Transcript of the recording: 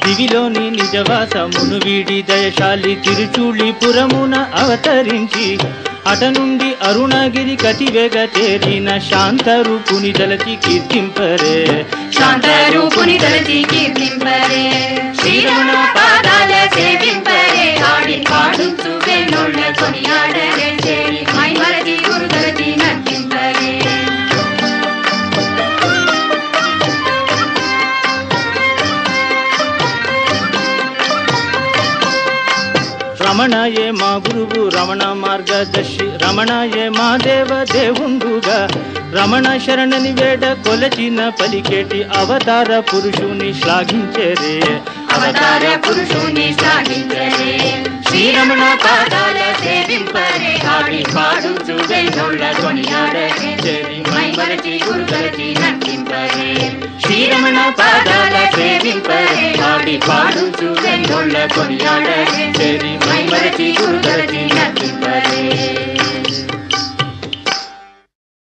దివిలోని నిజవాసమును వీడి దయశాలి తిరుచూళిపురమున అవతరించి అట నుండి అరుణగిరి కతివేగ చేరిన శాంతరూపుని దలచి కీర్తింపరే శాంతరూపుని తలచి కీర్తింపరే శ్రీరమణ పాదాల సేవింపరే ఆడి పాడుచు వెన్నోళ్ళ కొనియాడరే చేరి మైమరచి గురు తలచి నర్తింపరే రమణయే మా గురువు రమణ మార్గదర్శి రమణయే మా దేవ దేవుండుగా రమణ శరణని వేడ కొలచిన పలికేటి అవతార పురుషుని శ్లాఘించేరే అవతార పురుషుని శ్లాఘించరే శ్రీరమణ పాదాల సేవింపరే ఆడి పాడుచు వెన్నోళ్ళ కొనియాడరే చేరి మైమరచి గురు తలచి నర్తింపరే శ్రీరమణ పాదాల సేవింపరే ఆడి పాడుచు వెన్నోళ్ళ కొనియాడరే చేరి మైమరచి గురు తలచి నర్తింపరే